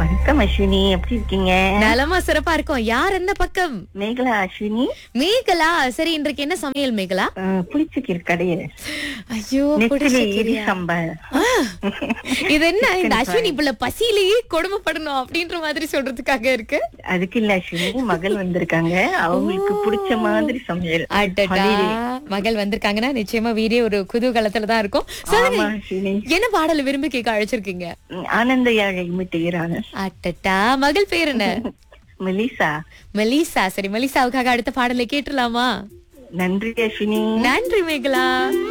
வணக்கம் அஸ்வினி எப்படி இருக்கீங்க நலமா சிறப்பா இருக்கும் யார் எந்த பக்கம் மேகலா அஸ்வினி மேகலா சரி இன்றைக்கு என்ன சமையல் மேகலா அஹ், புளிச்சக்கீரை கடையே ஐயோ நெத்திலி புடிச்ச இடி சாம்பார் ஆ, இது என்ன இந்த அஸ்வினி புள்ள பசியிலேயே கொடுமைப்படணும் அப்படின்ற மாதிரி சொல்றதுக்காக இருக்கு அதுக்கு இல்ல அஸ்வினி மகள் வந்திருக்காங்க அவங்களுக்கு பிடிச்ச மாதிரி சமையல் அடடா மகள் வந்திருக்காங்கன்னா நிச்சயமா வீடியோ ஒரு குதூகலத்துல தான் இருக்கும் சொல்லுங்க ஆமா அஸ்வினி என்ன பாடல விரும்பி கேட்க அழைச்சிருக்கீங்க உம், ஆனந்த யாழை இமிட்டுகிறாங்க அட்டட்டா மகள் பேர் என்ன மெலிசா மெலிசா சரி மெலிசாவுக்காக அடுத்த பாடலை கேட்டுலாமா நன்றி அஸ்வினி நன்றி மேகலா